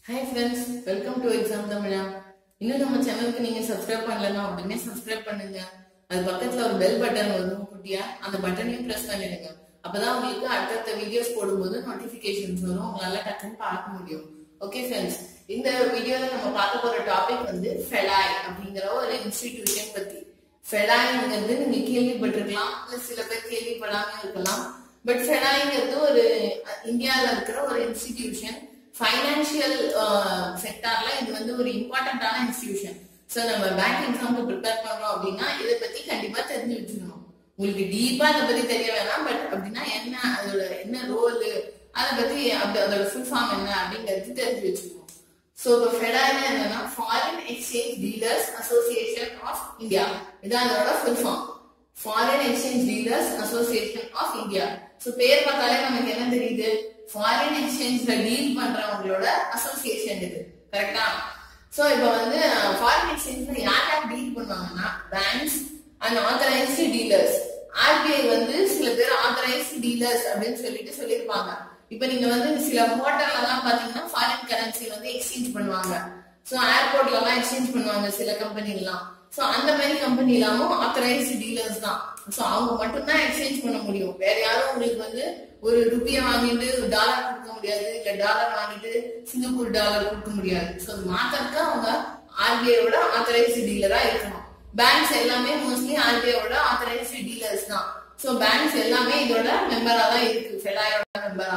hi friends welcome to exam Tamizha இன்னும் நம்ம சேனலுக்கு நீங்க சப்ஸ்கிரைப் பண்ணலன்னா உடனே சப்ஸ்கிரைப் பண்ணுங்க அது பக்கத்துல ஒரு பெல் பட்டன் வரும் குட்டியா அந்த பட்டனையும் பிரஸ் பண்ணிடுங்க அப்பதான் உங்களுக்கு அடுத்தடுத்த வீடியோஸ் போடும்போது நோட்டிபிகேஷன்ஸ் வரும் உங்களால டக்குன்னு பார்க்க முடியும் ஓகே ஃப்ரெண்ட்ஸ் இந்த வீடியோல நம்ம பார்க்க போற டாபிக் வந்து ஃபெடாய் அப்படிங்கிற ஒரு இன்ஸ்டிடியூஷன் பத்தி ஃபெடாய்ங்கிறது நீங்க கேள்விப்பட்டிருக்கலாம் இல்ல சில பேர் கேள்விப்படாம இருக்கலாம் பட் ஃபெடாய்ங்கிறது ஒரு இந்தியால இருக்கிற ஒரு இன்ஸ்டிடியூஷன் ஃபைனான்சியல் செக்டார்ல இது வந்து ஒரு இம்பார்ட்டன்டான இன்ஸ்டிடியூஷன் ஸோ நம்ம பேங்க் எக்ஸாமுக்கு ப்ரிப்பேர் பண்றோம் அப்படின்னா இதை பத்தி கண்டிப்பா தெரிஞ்சு வச்சுக்கணும் உங்களுக்கு டீப்பா அதை பத்தி தெரிய வேணாம் பட் அப்படின்னா என்ன அதோட என்ன ரோல் அதை பத்தி அப்படி அதோட ஃபுல் ஃபார்ம் என்ன அப்படிங்கிறது தெரிஞ்சு வச்சுக்கணும் ஸோ இப்போ ஃபெடானா என்னன்னா foreign exchange dealers association of India இதான் அதோட full form foreign exchange dealers association of India so பேர் பார்த்தாலே நமக்கு என்ன தெரியுது ஃபாரின் எக்ஸ்சேஞ்ச்ல டீல் பண்றவங்களோட அசோசியேஷன் இது கரெக்டா சோ இப்போ வந்து ஃபாரின் எக்ஸ்சேஞ்ச்ல யார் யார் டீல் பண்ணுவாங்கன்னா banks and authorised dealers RBI வந்து சில பேர் ஆத்தரைஸ்டு டீலர்ஸ் அப்படின்னு சொல்லிட்டு சொல்லியிருப்பாங்க இப்போ நீங்க வந்து சில ஹோட்டல்ல எல்லாம் பாத்தீங்கன்னா ஃபாரின் கரன்சி வந்து எக்ஸ்சேஞ்ச் பண்ணுவாங்க ஸோ ஏர்போர்ட்ல எல்லாம் எக்ஸ்சேஞ்ச் பண்ணுவாங்க சில கம்பெனிலாம் ஸோ அந்த மாதிரி கம்பெனி எல்லாமும் ஆத்தரைஸ்டு டீலர்ஸ் தான் ஸோ அவங்க மட்டும்தான் எக்ஸ்சேஞ்ச் பண்ண முடியும் வேற யாரும் உங்களுக்கு வந்து ஒரு ருப்பிய வாங்கிட்டு டாலர் கொடுக்க முடியாது இல்ல டாலர் வாங்கிட்டு சிங்கப்பூர் டாலர் கொடுக்க முடியாது ஸோ அது மாத்திரக்கு அவங்க ஆர்பிஐயோட ஆத்தரைஸ்டு டீலரா இருக்கணும் பேங்க்ஸ் எல்லாமே மோஸ்ட்லி ஆர்பிஐயோட ஆத்தரைஸ்டு டீலர்ஸ் தான் ஸோ பேங்க்ஸ் எல்லாமே இதோட மெம்பரா தான் இருக்கு ஃபெடாயோட மெம்பரா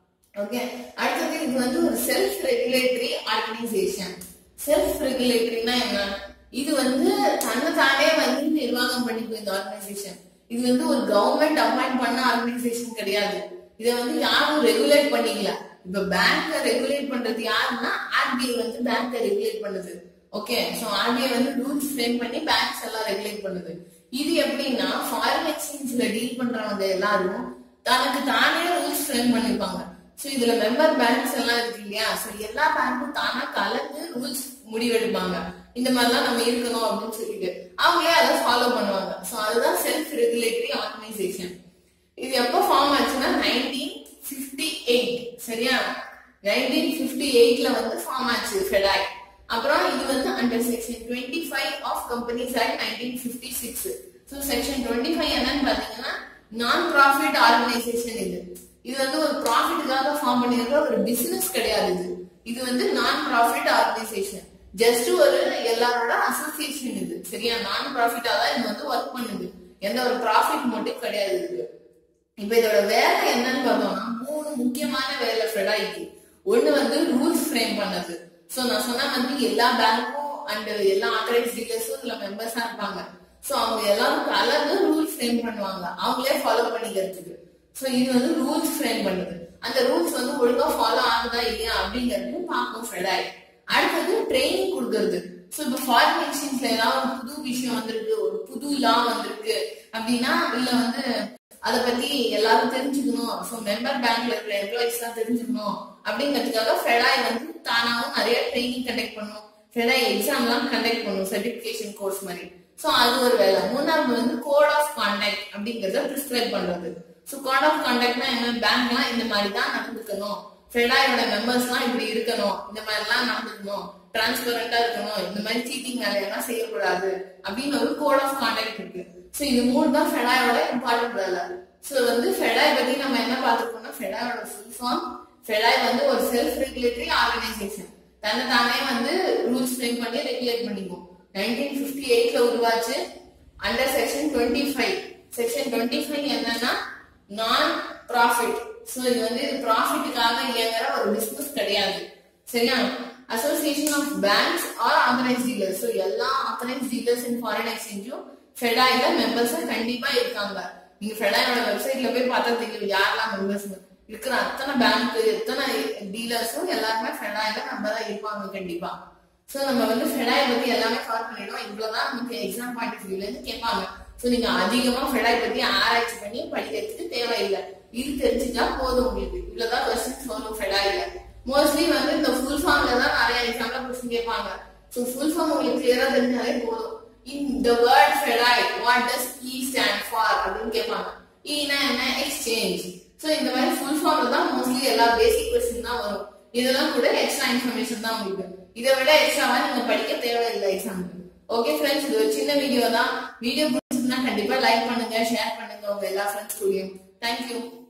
ஓகே அடுத்தது இது வந்து ஒரு செல்ஃப் ரெகுலேட்டரி ஆர்கனைசேஷன் செல்ஃப் ரெகுலேட்டரினா என்ன இது வந்து தன்னைத்தானே வந்து நிர்வாகம் பண்ணிக்கும் இந்த ஆர்கனைசேஷன் இது வந்து ஒரு கவர்மெண்ட் அப்பாயிண்ட் பண்ண ஆர்கனைசேஷன் கிடையாது இதை வந்து யாரும் ரெகுலேட் பண்ணிக்கல இப்ப பேங்க ரெகுலேட் பண்றது யாருன்னா ஆர்பிஐ வந்து பேங்க ரெகுலேட் பண்ணுது ஓகே சோ ஆர்பிஐ வந்து ரூல்ஸ் ஃப்ரேம் பண்ணி பேங்க்ஸ் எல்லாம் ரெகுலேட் பண்ணுது இது எப்படின்னா ஃபாரின் எக்ஸ்சேஞ்ச்ல டீல் பண்றவங்க எல்லாரும் தனக்கு தானே ரூல்ஸ் ஃப்ரேம் பண்ணிருப்பாங்க சோ இதுல மெம்பர் பேங்க்ஸ் எல்லாம் இருக்கு இல்லையா சோ எல்லா பேங்க்கும் தானா கலந்து ரூல்ஸ் முடிவெடுப்பாங்க இந்த மாதிரிலாம் நம்ம இருக்கணும் அப்படின்னு சொல்லிட்டு அவங்களே அதை ஃபாலோ பண்ணுவாங்க ஸோ அதுதான் செல்ஃப் ரெகுலேட்டரி ஆர்கனைசேஷன் இது எப்போ ஃபார்ம் ஆச்சுன்னா நைன்டீன் ஃபிஃப்டி எயிட் சரியா நைன்டீன் ஃபிஃப்டி எயிட்ல வந்து ஃபார்ம் ஆச்சு ஃபெடாய் அப்புறம் இது வந்து under section twenty five of companies act nineteen fifty six so section twenty five என்னன்னு பாத்தீங்கன்னா நான் ப்ராஃபிட் ஆர்கனைசேஷன் இது இது வந்து ஒரு ப்ராஃபிட்டுக்காக ஃபார்ம் பண்ணியிருக்க ஒரு பிசினஸ் கிடையாது இது இது வந்து நான் ப்ராஃபிட் ஆர்கனைசேஷன் ஜஸ்ட் ஒரு எல்லாரோட அசோசியேஷன் இது சரியா நான் ப்ராஃபிட்டா தான் இது வந்து ஒர்க் பண்ணுது எந்த ஒரு ப்ராஃபிட் மோட்டிவ் கிடையாது இது இப்ப இதோட வேலை என்னன்னு பார்த்தோம்னா மூணு முக்கியமான வேலை ஃபெடாய்க்கு ஒண்ணு வந்து ரூல்ஸ் ஃப்ரேம் பண்ணது சோ நான் சொன்ன வந்து எல்லா பேங்க்கும் அண்ட் எல்லா ஆத்தரைஸ் டீலர்ஸும் இதுல மெம்பர்ஸா இருப்பாங்க சோ அவங்க எல்லாரும் கலந்து ரூல்ஸ் ஃப்ரேம் பண்ணுவாங்க அவங்களே ஃபாலோ பண்ணிக்கிறதுக்கு சோ இது வந்து ரூல்ஸ் ஃப்ரேம் பண்ணுது அந்த ரூல்ஸ் வந்து ஒழுங்கா ஃபாலோ ஆகுதா இல்லையா அப்படிங்கறது பார்க்கும் ஃபெடாய் அடுத்தது ட்ரைனிங் கொடுக்கறது ஸோ இப்போ ஃபாரின் எக்ஸ்சேஞ்ச்ல ஏதாவது ஒரு புது விஷயம் வந்திருக்கு ஒரு புது லா வந்திருக்கு அப்படின்னா இல்ல வந்து அதை பத்தி எல்லாரும் தெரிஞ்சுக்கணும் ஸோ மெம்பர் பேங்க்ல இருக்கிற எம்ப்ளாயிஸ் தான் தெரிஞ்சுக்கணும் அப்படிங்கிறதுக்காக ஃபெடாய் வந்து தானாவும் நிறைய ட்ரைனிங் கண்டக்ட் பண்ணும் ஃபெடாய் எக்ஸாம்லாம் கண்டக்ட் பண்ணும் சர்டிபிகேஷன் கோர்ஸ் மாதிரி ஸோ அது ஒரு வேலை மூணாவது வந்து கோட் ஆஃப் கான்டாக்ட் அப்படிங்கறத ப்ரிஸ்கிரைப் பண்றது ஸோ கோட் ஆஃப் கான்டாக்ட்னா என்ன பேங்க்லாம் இந்த மாதிரி தான் நடந்துக்கணும் ஃபெடாயோட மெம்பர்ஸ்லாம் இப்படி இருக்கணும் இந்த மாதிரி எல்லாம் நடந்துக்கணும் டிரான்ஸ்பரண்டா இருக்கணும் இந்த மாதிரி சீட்டிங் வேலையெல்லாம் செய்யக்கூடாது அப்படின்னு ஒரு கோட் ஆஃப் கான்டாக்ட் இருக்கு ஸோ இது மூணு தான் ஃபெடாயோட இம்பார்ட்டன்ட் வேலை ஸோ வந்து ஃபெடாய் பத்தி நம்ம என்ன பார்த்துருக்கோம்னா ஃபெடாயோட ஃபுல் ஃபார்ம் ஃபெடாய் வந்து ஒரு செல்ஃப் ரெகுலேட்டரி ஆர்கனைசேஷன் தன்னை தானே வந்து ரூல்ஸ் ஃப்ரேம் பண்ணி ரெகுலேட் பண்ணிக்கும் நைன்டீன் ஃபிஃப்டி எயிட்ல உருவாச்சு under section twenty five section twenty five என்னன்னா நான் ப்ராஃபிட் ஸோ இது வந்து இது ப்ராஃபிட்டுக்காக இயங்குற ஒரு பிசினஸ் கிடையாது சரியா association of banks are authorise dealers so எல்லா ஆத்தரைஸ் டீலர்ஸ் இன் ஃபாரின் எக்ஸ்சேஞ்சும் ஃபெடாயில மெம்பர்ஸா கண்டிப்பா இருக்காங்க நீங்க ஃபெடாயோட வெப்சைட்ல போய் பார்த்தா தெரியும் யாரெல்லாம் மெம்பர்ஸ் இருக்கிற அத்தனை பேங்க் எத்தனை டீலர்ஸும் எல்லாருமே ஃபெடாயில மெம்பரா இருப்பாங்க கண்டிப்பா ஸோ நம்ம வந்து ஃபெடாய் பத்தி எல்லாமே கவர் பண்ணிடுவோம் இவ்வளவுதான் நமக்கு எக்ஸாம் பாயிண்ட் ஆஃப் வியூல இருந்து கேட்பாங்க ஸோ நீங்க அதிகமா ஃபெடாய் பத்தி ஆராய்ச்சி பண்ணி படிக்கிறதுக்கு தேவையில்லை இது தெரிஞ்சுட்டா போதும் உங்களுக்கு இவ்வளவுதான் கொஸ்டின்ஸ் வரும் ஃபெடாயில மோஸ்ட்லி வந்து இந்த ஃபுல் ஃபார்ம்ல தான் நிறைய எக்ஸாம்ல கொஸ்டின் கேட்பாங்க ஸோ ஃபுல் ஃபார்ம் உங்களுக்கு கிளியரா தெரிஞ்சாலே போதும் in the word FEDAI what does it stand for அப்படின்னு கேட்பாங்க ஈனா என்ன எக்ஸ்சேஞ்ச் ஸோ இந்த மாதிரி ஃபுல் ஃபார்ம்ல தான் மோஸ்ட்லி எல்லா பேசிக் கொஸ்டின் தான் வரும் இதெல்லாம் கூட எக்ஸ்ட்ரா இன்ஃபர்மேஷன் தான் உங்களுக்கு இதை விட எக்ஸ்ட்ராவா நீங்க படிக்க தேவையில்லை எக்ஸாமுக்கு ஓகே ஃப்ரெண்ட்ஸ் இது ஒரு சின்ன வீடியோ தான் வீடியோ பிடிச்சிருந்தா கண்டிப்பா லைக் பண்ணுங்க ஷேர் பண்ணுங்க உங்க எல்லா ஃப்ரெண்ட்ஸ் கூடயும் தேங்க்யூ